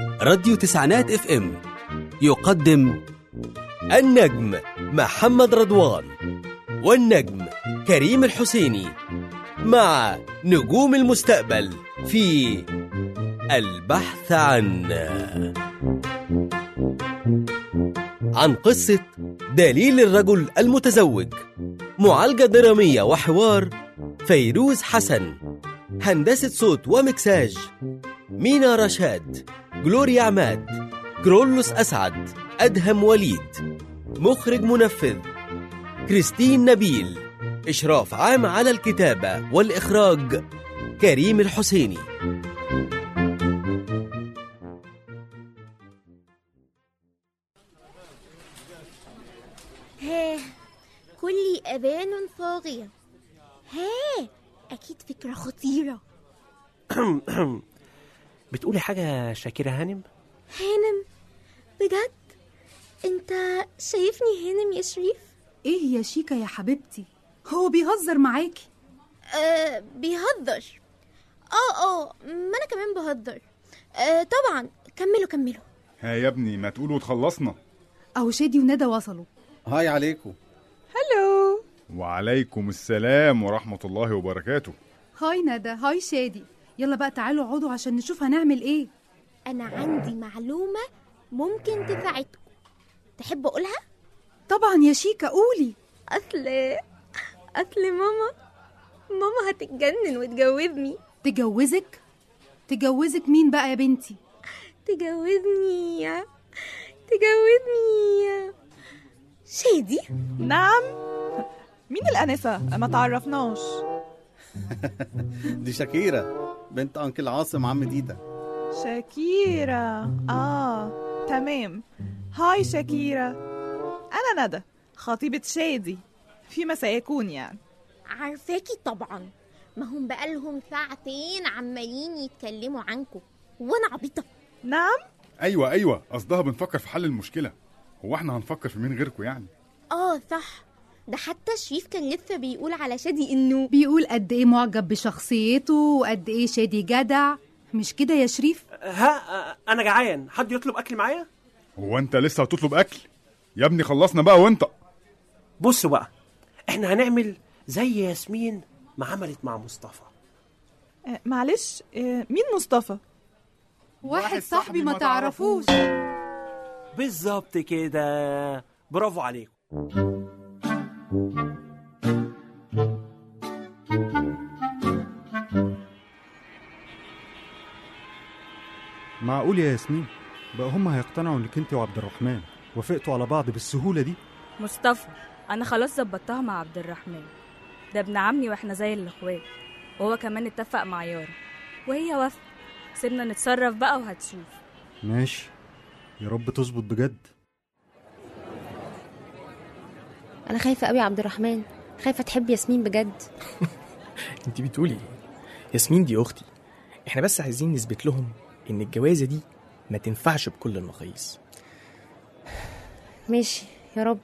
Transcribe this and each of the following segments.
راديو تسعينات اف ام يقدم النجم محمد رضوان والنجم كريم الحسيني مع نجوم المستقبل في البحث عن عن قصة دليل الرجل المتزوج معالجة درامية وحوار فيروز حسن هندسة صوت ومكساج مينا رشاد جلوريا عماد كرولوس أسعد أدهم وليد مخرج منفذ كريستين نبيل إشراف عام على الكتابة والإخراج كريم الحسيني ها كلي أذان صاغية ها أكيد فكرة خطيرة بتقولي حاجة شاكرة هانم؟ هانم بجد انت شايفني هانم يا شريف ايه يا شيكا يا حبيبتي هو بيهزر معاكي آه بيهزر اه اه ما انا كمان بهزر آه طبعا كملوا كملوا ها يا ابني ما تقول وتخلصنا اهو شادي وندى وصلوا هاي عليكم هلو وعليكم السلام ورحمة الله وبركاته هاي ندى هاي شادي يلا بقى تعالوا اقعدوا عشان نشوف هنعمل ايه انا عندي معلومة ممكن تساعدكم تحب اقولها طبعا يا شيكا قولي اصل اصل ماما ماما هتتجنن وتجوزني تجوزك تجوزك مين بقى يا بنتي تجوزني تجوزني شادي نعم مين الأنسة؟ ما تعرفناش دي شاكيرة بنت أنكل عاصم عم ديدا شاكيرة آه تمام هاي شاكيرة أنا ندى خطيبة شادي فيما سيكون يعني عارفاكي طبعا ما هم بقالهم ساعتين عمالين يتكلموا عنكم وانا عبيطه نعم أيوة أيوة قصدها بنفكر في حل المشكلة هو احنا هنفكر في مين غيركم يعني اه صح ده حتى شريف كان لسه بيقول على شادي انه بيقول قد ايه معجب بشخصيته وقد ايه شادي جدع مش كده يا شريف ها أنا جعان حد يطلب أكل معايا؟ هو انت لسه هتطلب أكل يا ابني خلصنا بقى وانت بصوا بقى إحنا هنعمل زي ياسمين ما عملت مع مصطفى آه معلش آه مين مصطفى؟ واحد صاحبي ما تعرفوش بالظبط كده برافو عليكم معقول يا ياسمين بقى هم هيقتنعوا انك انت وعبد الرحمن وافقتوا على بعض بالسهولة دي مصطفى انا خلاص ظبطتها مع عبد الرحمن ده ابن عمي واحنا زي الاخوات وهو كمان اتفق مع يارا وهي وافقت سيبنا نتصرف بقى وهتشوف ماشي يا رب تظبط بجد انا خايفه قوي يا عبد الرحمن خايفه تحب ياسمين بجد انت بتقولي ايه ياسمين دي اختي احنا بس عايزين نثبت لهم ان الجوازه دي ما تنفعش بكل المقاييس ماشي يا رب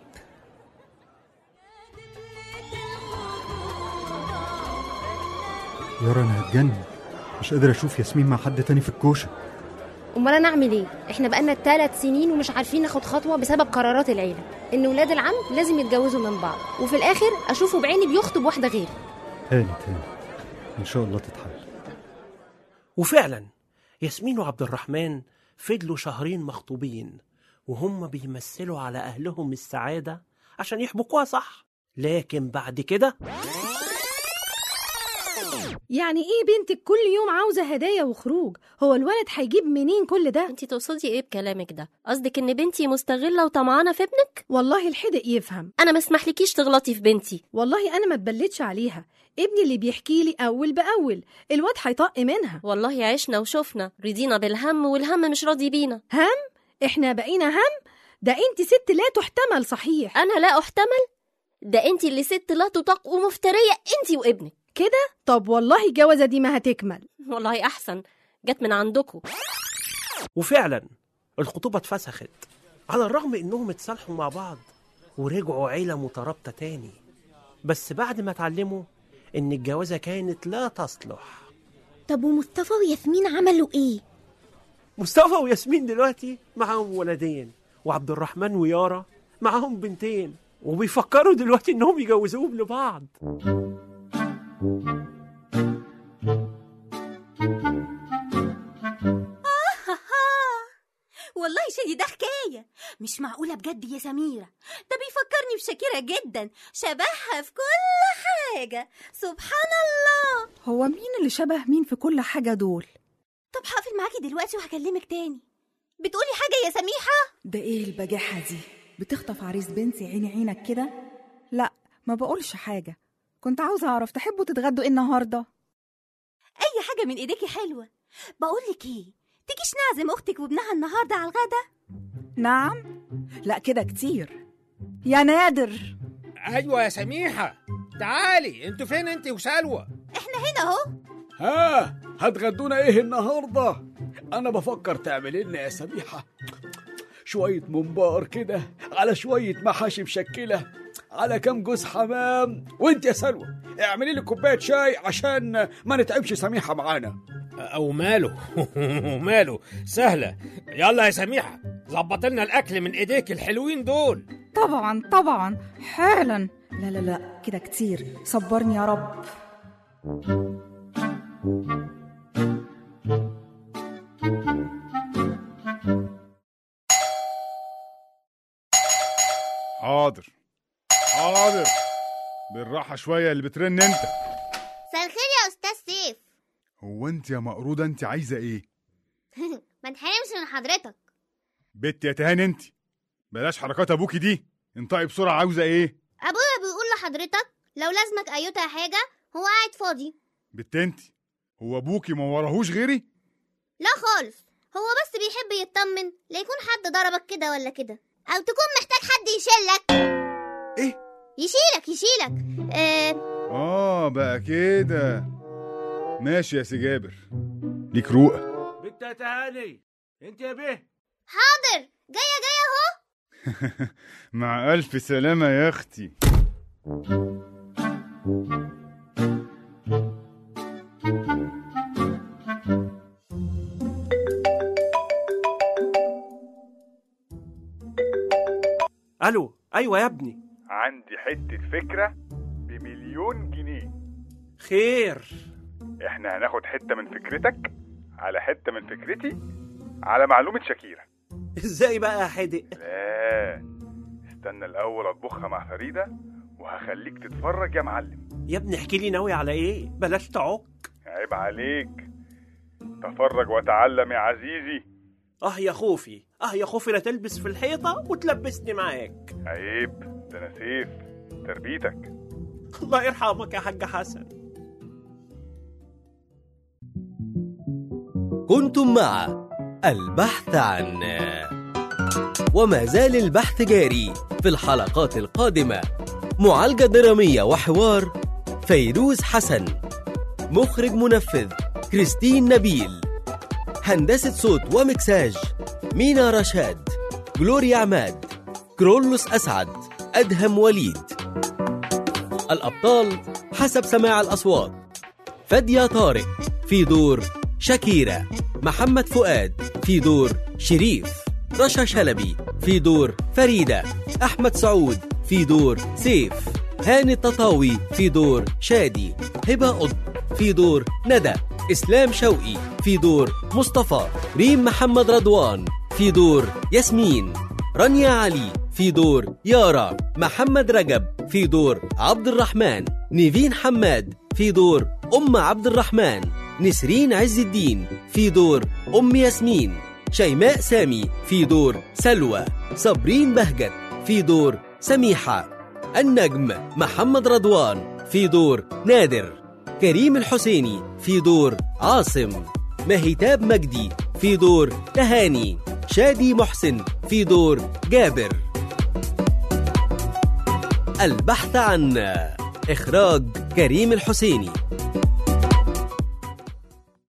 يارا انا هتجنن مش قادر اشوف ياسمين مع حد تاني في الكوشه امال انا اعمل ايه احنا بقالنا ثلاث سنين ومش عارفين ناخد خطوه بسبب قرارات العيله ان ولاد العم لازم يتجوزوا من بعض وفي الاخر اشوفه بعيني بيخطب واحده غيري هانت هانت ان شاء الله تتحل وفعلا ياسمين وعبد الرحمن فضلوا شهرين مخطوبين وهم بيمثلوا على أهلهم السعادة عشان يحبكوها صح لكن بعد كده يعني ايه بنتك كل يوم عاوزة هدايا وخروج هو الولد هيجيب منين كل ده انت تقصدي ايه بكلامك ده قصدك ان بنتي مستغله وطمعانه في ابنك والله الحدق يفهم انا ما اسمحلكيش تغلطي في بنتي والله انا ما اتبلتش عليها ابني اللي بيحكي لي اول باول الواد هيطق منها والله عشنا وشفنا رضينا بالهم والهم مش راضي بينا هم احنا بقينا هم ده انت ست لا تحتمل صحيح انا لا احتمل ده انت اللي ست لا تطاق ومفتريه انت وابنك كده طب والله الجوازه دي ما هتكمل والله احسن جت من عندكم وفعلا الخطوبة اتفسخت على الرغم انهم اتصالحوا مع بعض ورجعوا عيلة مترابطة تاني بس بعد ما اتعلموا ان الجوازة كانت لا تصلح طب ومصطفى وياسمين عملوا ايه مصطفى وياسمين دلوقتي معاهم ولدين وعبد الرحمن ويارا معاهم بنتين وبيفكروا دلوقتي انهم يجوزوهم لبعض والله شادي ده حكاية مش معقولة بجد يا سميرة ده بيفكرني بشاكرة جدا شبهها في كل حاجة سبحان الله هو مين اللي شبه مين في كل حاجة دول؟ طب هقفل معاكي دلوقتي وهكلمك تاني بتقولي حاجة يا سميحة ده ايه البجاحة دي؟ بتخطف عريس بنتي عيني عينك كده؟ لا ما بقولش حاجة كنت عاوزة أعرف تحبوا تتغدوا ايه النهاردة؟ أي حاجة من إيديكي حلوة بقولك إيه تجيش نعزم أختك وابنها النهاردة على الغدا نعم؟ لا كده كتير يا نادر ايوه يا سميحه تعالي انتوا فين انت وسلوى احنا هنا اهو ها هتغدونا ايه النهارده انا بفكر تعملي لنا يا سميحه شويه ممبار كده على شويه محاشي مشكله على كام جوز حمام وانت يا سلوى اعملي لي كوبايه شاي عشان ما نتعبش سميحه معانا او ماله ماله سهله يلا يا سميحه ظبط لنا الاكل من ايديك الحلوين دول طبعا طبعا حالا لا لا لا كده كتير صبرني يا رب حاضر حاضر بالراحة شوية اللي بترن انت مساء الخير يا استاذ سيف هو انت يا مقرودة انت عايزة ايه ما تحرمش من حضرتك بت يا تهان انت بلاش حركات ابوكي دي انطقي بسرعة عاوزة ايه ابويا بيقول لحضرتك لو لازمك ايوتا حاجه هو قاعد فاضي بت انت هو ابوكي ما وراهوش غيري لا خالص هو بس بيحب يطمن لا يكون حد ضربك كده ولا كده او تكون محتاج حد يشيلك ايه يشيلك يشيلك آه اه بقى كده ماشي يا سي جابر ليك روقة بنت يا تهاني انت يا بيه حاضر جايه جايه اهو مع الف سلامة يا اختي الو ايوه يا ابني عندي حتة فكرة بمليون جنيه خير احنا هناخد حتة من فكرتك على حتة من فكرتي على معلومة شاكيرة ازاي بقى يا حدق لا استنى الأول أطبخها مع فريدة وهخليك تتفرج يا معلم يا ابني احكي لي ناوي على ايه بلاش تعق عيب عليك تفرج وتعلم يا عزيزي اه يا خوفي اه يا خوفي لا تلبس في الحيطة وتلبسني معاك عيب ده أنا سيف تربيتك الله يرحمك يا حاج حسن كنتم مع البحث عن وما زال البحث جاري في الحلقات القادمة معالجة درامية وحوار فيروز حسن مخرج منفذ كريستين نبيل هندسة صوت ومكساج مينا رشاد جلوريا عماد كرولوس أسعد أدهم وليد الأبطال حسب سماع الأصوات فادية طارق في دور شاكيرا محمد فؤاد في دور شريف رشا شلبي في دور فريدة أحمد سعود في دور سيف هاني التطاوي في دور شادي هبة قطب في دور ندى إسلام شوقي في دور مصطفى ريم محمد رضوان في دور ياسمين رانيا علي في دور يارا محمد رجب في دور عبد الرحمن نيفين حماد في دور أم عبد الرحمن نسرين عز الدين في دور أم ياسمين شيماء سامي في دور سلوى صابرين بهجت في دور سميحة النجم محمد رضوان في دور نادر كريم الحسيني في دور عاصم مهتاب مجدي في دور تهاني شادي محسن في دور جابر البحث عن إخراج كريم الحسيني